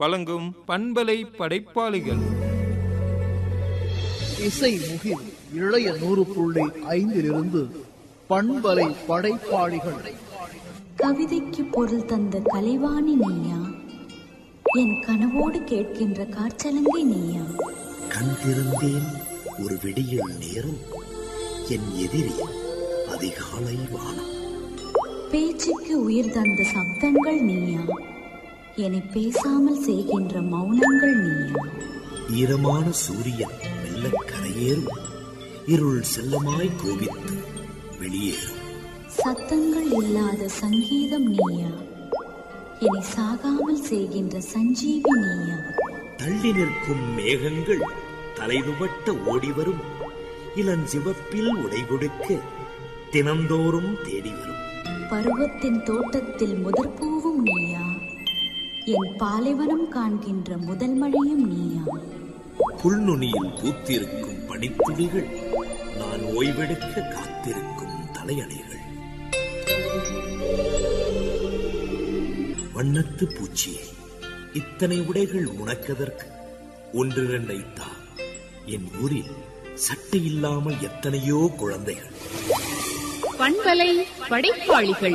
வழங்கும் பண்பலை படைப்பாளிகள் இசை முகில் இளைய நூறு புள்ளி ஐந்திலிருந்து பண்பலை படைப்பாளிகள் கவிதைக்கு பொருள் தந்த கலைவாணி நீயா என் கனவோடு கேட்கின்ற காற்றலங்கை நீயா கண் திறந்தேன் ஒரு விடியல் நேரம் என் எதிரி அதிகாலை வானம் பேச்சுக்கு உயிர் தந்த சப்தங்கள் நீயா என்னை பேசாமல் செய்கின்ற மௌனங்கள் நீயா ஈரமான சூரியன் மெல்ல கரையேறும் இருள் செல்லமாய் கோபித்து வெளியேறும் சத்தங்கள் இல்லாத சங்கீதம் நீயா என்னை சாகாமல் செய்கின்ற சஞ்சீவி நீயா தள்ளி நிற்கும் மேகங்கள் தலைதுவட்ட ஓடிவரும் இளஞ்சிவப்பில் உடைகொடுக்க தினந்தோறும் தேடி வரும் பருவத்தின் தோட்டத்தில் முதற்பூவும் நீயா என் பாலைவனம் காண்கின்ற முதல் மழையும் நீயா புல்நுனியில் பூத்திருக்கும் பனித்துளிகள் நான் ஓய்வெடுக்க காத்திருக்கும் தலையணைகள் வண்ணத்து பூச்சியே இத்தனை உடைகள் உனக்கதற்கு ஒன்றிரண்டை தா என் ஊரில் சட்டை இல்லாமல் எத்தனையோ குழந்தைகள் பண்பலை படைப்பாளிகள்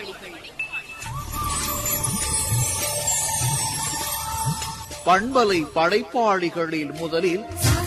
பண்பலை படைப்பாளிகளில் முதலில்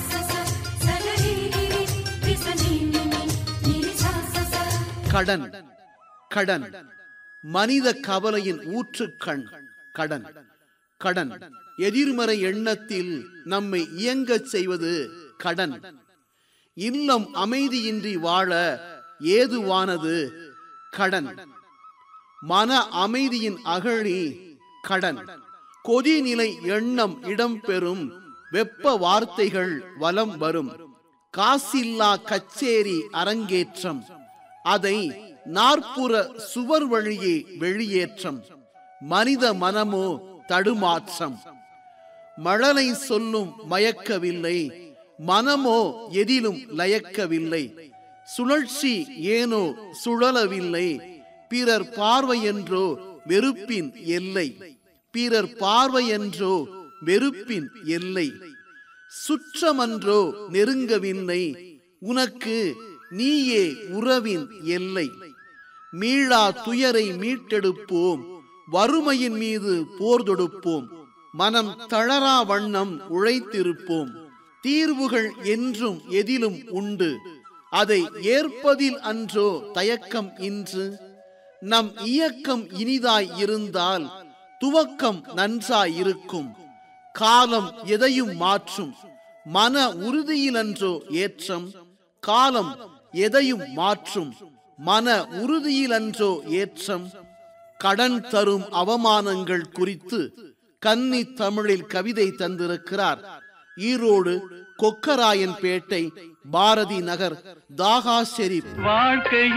கடன் கடன் மனித கவலையின் ஊற்றுக்கண் கடன் கடன் எதிர்மறை எண்ணத்தில் நம்மை இயங்கச் செய்வது கடன் இல்லம் அமைதியின்றி வாழ ஏதுவானது கடன் மன அமைதியின் அகழி கடன் கொதிநிலை எண்ணம் இடம்பெறும் வெப்ப வார்த்தைகள் வலம் வரும் காசில்லா கச்சேரி அரங்கேற்றம் அதை நாற்புற சுவர் வழியே வெளியேற்றம் மனித மனமோ தடுமாற்றம் மழலை சொல்லும் மயக்கவில்லை மனமோ எதிலும் லயக்கவில்லை சுழற்சி ஏனோ சுழலவில்லை பிறர் பார்வை என்றோ வெறுப்பின் எல்லை பிறர் பார்வை என்றோ வெறுப்பின் எல்லை சுற்றமன்றோ நெருங்கவில்லை உனக்கு நீயே உறவின் எல்லை மீளா துயரை மீட்டெடுப்போம் வறுமையின் மீது போர் தொடுப்போம் மனம் தளரா வண்ணம் உழைத்திருப்போம் தீர்வுகள் என்றும் எதிலும் உண்டு அதை ஏற்பதில் அன்றோ தயக்கம் இன்று நம் இயக்கம் இனிதாய் இருந்தால் துவக்கம் நன்றாய் இருக்கும் காலம் எதையும் மாற்றும் மன உறுதியிலன்றோ ஏற்றம் காலம் எதையும் மாற்றும் மன உறுதியிலன்றோ ஏற்றம் கடன் தரும் அவமானங்கள் குறித்து கன்னி தமிழில் கவிதை தந்திருக்கிறார் ஈரோடு கொக்கராயன்பேட்டை பாரதி நகர் தாகா ஷெரீப்